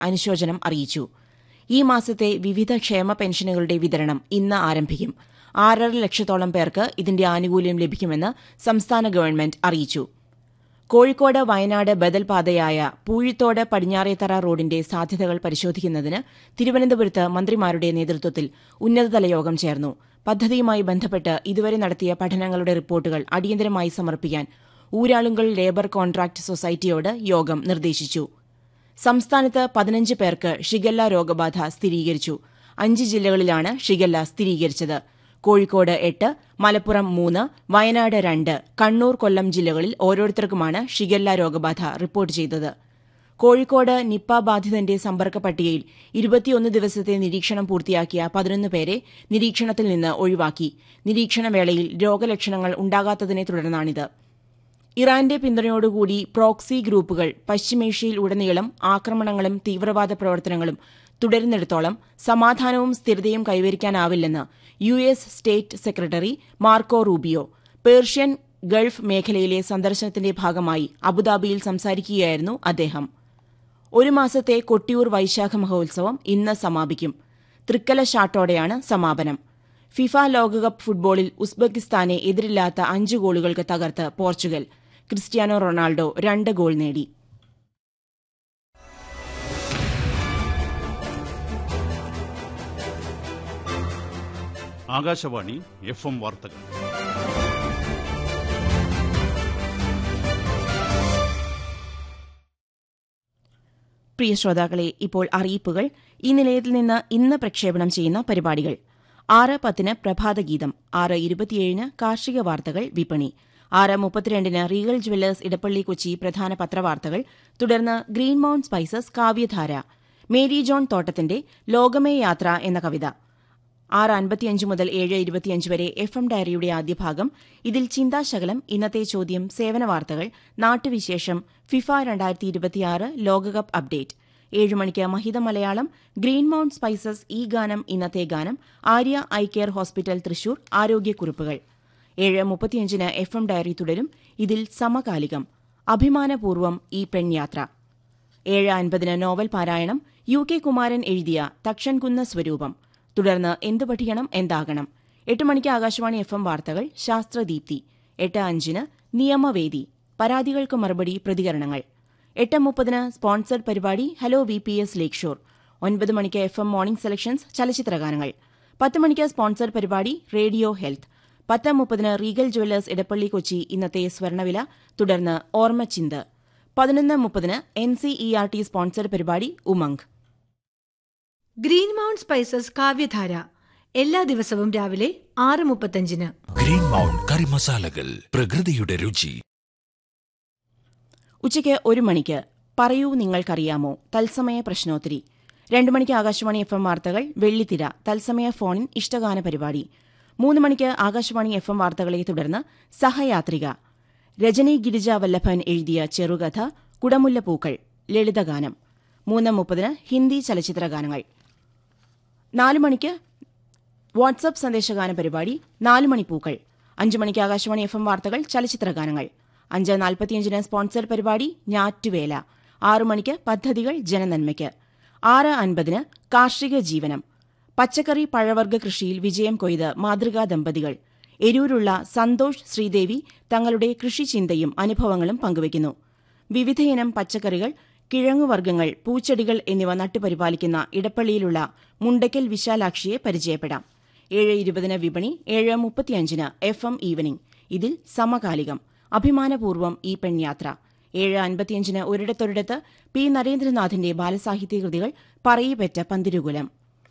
അനുശോചനം അറിയിച്ചു ഈ മാസത്തെ വിവിധ ക്ഷേമ പെൻഷനുകളുടെ വിതരണം ഇന്ന് ആരംഭിക്കും ആറര ലക്ഷത്തോളം പേർക്ക് ഇതിന്റെ ആനുകൂല്യം ലഭിക്കുമെന്ന് സംസ്ഥാന ഗവൺമെന്റ് അറിയിച്ചു കോഴിക്കോട് വയനാട് ബദൽ പാതയായ പൂഴിത്തോട് പടിഞ്ഞാറേത്തറ റോഡിന്റെ സാധ്യതകൾ പരിശോധിക്കുന്നതിന് തിരുവനന്തപുരത്ത് മന്ത്രിമാരുടെ നേതൃത്വത്തിൽ ഉന്നതതല യോഗം ചേർന്നു പദ്ധതിയുമായി ബന്ധപ്പെട്ട് ഇതുവരെ നടത്തിയ പഠനങ്ങളുടെ റിപ്പോർട്ടുകൾ അടിയന്തരമായി സമർപ്പിക്കാൻ ഊരാളുങ്കൽ ലേബർ കോൺട്രാക്ട് സൊസൈറ്റിയോട് യോഗം നിർദ്ദേശിച്ചു സംസ്ഥാനത്ത് പതിനഞ്ച് പേർക്ക് ഷിഗല്ല രോഗബാധ സ്ഥിരീകരിച്ചു അഞ്ച് ജില്ലകളിലാണ് ഷിഗല്ല സ്ഥിരീകരിച്ചത് കോഴിക്കോട് എട്ട് മലപ്പുറം മൂന്ന് വയനാട് രണ്ട് കണ്ണൂർ കൊല്ലം ജില്ലകളിൽ ഓരോരുത്തർക്കുമാണ് ഷിഗല്ല രോഗബാധ റിപ്പോർട്ട് ചെയ്തത് കോഴിക്കോട് നിപ്പ ബാധിതന്റെ സമ്പർക്ക പട്ടികയിൽ ഇരുപത്തിയൊന്ന് ദിവസത്തെ നിരീക്ഷണം പൂർത്തിയാക്കിയ പതിനൊന്ന് പേരെ നിരീക്ഷണത്തിൽ നിന്ന് ഒഴിവാക്കി നിരീക്ഷണ വേളയിൽ രോഗലക്ഷണങ്ങൾ ഉണ്ടാകാത്തതിനെ തുടർന്നാണിത് ഇറാന്റെ പിന്തുണയോടുകൂടി പ്രോക്സി ഗ്രൂപ്പുകൾ പശ്ചിമേഷ്യയിൽ ഉടനീളം ആക്രമണങ്ങളും തീവ്രവാദ പ്രവർത്തനങ്ങളും തുടരുന്നിടത്തോളം സമാധാനവും സ്ഥിരതയും കൈവരിക്കാനാവില്ലെന്ന് U S state secretary Marco Rubio Persian Gulf മേഖലയിലെ സന്ദർശനത്തിന്റെ ഭാഗമായി അബുദാബിയിൽ സംസാരിക്കുകയായിരുന്നു അദ്ദേഹം ഒരു മാസത്തെ കൊട്ടിയൂർ വൈശാഖ മഹോത്സവം ഇന്ന് സമാപിക്കും തൃക്കല ഷാട്ടോടെയാണ് സമാപനം ഫിഫ ലോകകപ്പ് ഫുട്ബോളിൽ ഉസ്ബെക്കിസ്ഥാനെ എതിരില്ലാത്ത അഞ്ച് ഗോളുകൾക്ക് തകർത്ത് പോർച്ചുഗൽ ക്രിസ്ത്യാനോ റൊണാൾഡോ രണ്ട് ഗോൾ നേടി ആകാശവാണി എഫ് എം വാർത്തകൾ പ്രിയ ശ്രോതാക്കളെ ഇപ്പോൾ അറിയിപ്പുകൾ ഈ നിലയത്തിൽ നിന്ന് ഇന്ന് പ്രക്ഷേപണം ചെയ്യുന്ന പരിപാടികൾ ആറ് പത്തിന് പ്രഭാതഗീതം ആറ് ഇരുപത്തിയേഴിന് കാർഷിക വാർത്തകൾ വിപണി ആറ് മുപ്പത്തിരണ്ടിന് റീഗൽ ജ്വല്ലേഴ്സ് ഇടപ്പള്ളി കൊച്ചി പ്രധാന പത്രവാർത്തകൾ തുടർന്ന് ഗ്രീൻ മൌണ്ട് സ്പൈസസ് കാവ്യധാര മേരി ജോൺ തോട്ടത്തിന്റെ ലോകമേ യാത്ര എന്ന കവിത ആറ് അൻപത്തിയഞ്ച് മുതൽ ഏഴ് ഇരുപത്തിയഞ്ച് വരെ എഫ് എം ഡയറിയുടെ ആദ്യ ഭാഗം ഇതിൽ ചിന്താശകലം ഇന്നത്തെ ചോദ്യം സേവന വാർത്തകൾ നാട്ടുവിശേഷം ഫിഫ രണ്ടായിരത്തി ഇരുപത്തിയാറ് ലോകകപ്പ് അപ്ഡേറ്റ് ഏഴ് മണിക്ക് മഹിത മലയാളം ഗ്രീൻ മൌണ്ട് സ്പൈസസ് ഈ ഗാനം ഇന്നത്തെ ഗാനം Arya eye care hospital Thrissur ആരോഗ്യക്കുറിപ്പുകൾ ഏഴ് മുപ്പത്തിയഞ്ചിന് എഫ് എം ഡയറി തുടരും ഇതിൽ സമകാലികം അഭിമാനപൂർവം ഈ പെൺയാത്ര ഏഴ് അൻപതിന് നോവൽ പാരായണം യു കെ കുമാരൻ എഴുതിയ തക്ഷൻകുന്ന സ്വരൂപം തുടർന്ന് എന്തു പഠിക്കണം എന്താകണം എട്ട് മണിക്ക് ആകാശവാണി എഫ് എം വാർത്തകൾ ശാസ്ത്രദീപ്തി എട്ട് അഞ്ചിന് നിയമവേദി പരാതികൾക്ക് മറുപടി പ്രതികരണങ്ങൾ എട്ട് മുപ്പതിന് സ്പോൺസർഡ് പരിപാടി hello V P S lakeshore ഒൻപത് മണിക്ക് എഫ് എം മോർണിംഗ് സെലക്ഷൻസ് ചലച്ചിത്രഗാനങ്ങൾ പത്ത് മണിക്ക് സ്പോൺസർഡ് പരിപാടി റേഡിയോ ഹെൽത്ത് പത്ത് മുപ്പതിന് റീഗൽ ജ്വല്ലേഴ്സ് ഇടപ്പള്ളി കൊച്ചി ഇന്നത്തെ സ്വർണ്ണവില തുടർന്ന് ഓർമ്മച്ചിന്ത് പതിനൊന്ന് മുപ്പതിന് N C E R T sponsored പരിപാടി ഉമംഗ് ഗ്രീൻ മൗണ്ട് സ്പൈസസ് കാവ്യധാര എല്ലാ ദിവസവും രാവിലെ ആറ് മുപ്പത്തഞ്ചിന് ഗ്രീൻ മൗണ്ട് കറി മസാലകൾ പ്രകൃതിയുടെ രുചി ഉച്ചയ്ക്ക് ഒരു മണിക്ക് പറയൂ നിങ്ങൾക്കറിയാമോ തത്സമയ പ്രശ്നോത്തരി രണ്ടു മണിക്ക് ആകാശവാണി എഫ് എം വാർത്തകൾ വെള്ളിത്തിര തത്സമയ ഫോണിൻ ഇഷ്ടഗാന പരിപാടി മൂന്ന് മണിക്ക് ആകാശവാണി എഫ് എം വാർത്തകളെ തുടർന്ന് സഹയാത്രിക രജനി ഗിരിജ വല്ലഭൻ എഴുതിയ ചെറുകഥ കുടമുല്ലപ്പൂക്കൾ ലളിതഗാനം മൂന്ന് മുപ്പതിന് ഹിന്ദി ചലച്ചിത്ര ഗാനങ്ങൾ നാല് മണിക്ക് വാട്സ്ആപ്പ് സന്ദേശഗാന പരിപാടി നാല് മണിപ്പൂക്കൾ അഞ്ച് മണിക്ക് ആകാശവാണി എഫ് എം വാർത്തകൾ ചലച്ചിത്ര ഗാനങ്ങൾ അഞ്ച് നാൽപ്പത്തിയഞ്ചിന് സ്പോൺസർ പരിപാടി ഞാറ്റുവേല ആറു മണിക്ക് പദ്ധതികൾ ജനനന്മയ്ക്ക് ആറ് അൻപതിന് കാർഷിക ജീവനം പച്ചക്കറി പഴവർഗ്ഗ കൃഷിയിൽ വിജയം കൊയ്ത് മാതൃകാ ദമ്പതികൾ എരൂരുള്ള സന്തോഷ് ശ്രീദേവി തങ്ങളുടെ കൃഷിചിന്തയും അനുഭവങ്ങളും പങ്കുവയ്ക്കുന്നു വിവിധയിനം പച്ചക്കറികൾ കിഴങ്ങുവർഗ്ഗങ്ങൾ പൂച്ചെടികൾ എന്നിവ നട്ടുപരിപാലിക്കുന്ന ഇടപ്പള്ളിയിലുള്ള മുണ്ടയ്ക്കൽ വിശാലാക്ഷിയെ പരിചയപ്പെടാം ഏഴ് ഇരുപതിന് വിപണി ഏഴ് മുപ്പത്തിയഞ്ചിന് എഫ് എം ഈവനിംഗ് ഇതിൽ സമകാലികം അഭിമാനപൂർവ്വം ഈ പെൺയാത്ര ഏഴ് അൻപത്തിയഞ്ചിന് ഒരിടത്തൊരിടത്ത് പി നരേന്ദ്രനാഥിന്റെ ബാലസാഹിത്യ കൃതികൾ പറയിപ്പറ്റ പന്തിരുകുലം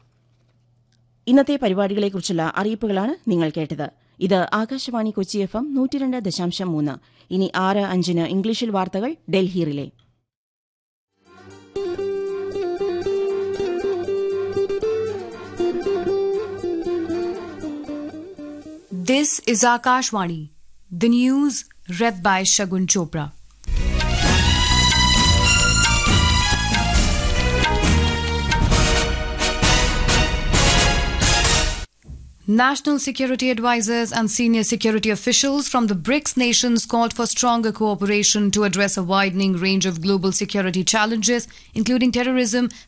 ഇന്നത്തെ പരിപാടികളെക്കുറിച്ചുള്ള അറിയിപ്പുകളാണ് നിങ്ങൾ കേട്ടത് ഇത് ആകാശവാണി കൊച്ചി എഫ് എം നൂറ്റിരണ്ട് ദശാംശം മൂന്ന് ഇനി ആറ് അഞ്ചിന് ഇംഗ്ലീഷിൽ വാർത്തകൾ Delhi relay This is Akashvani. The news read by Shagun Chopra. National security advisors and senior security officials from the BRICS nations called for stronger cooperation to address a widening range of global security challenges, including terrorism,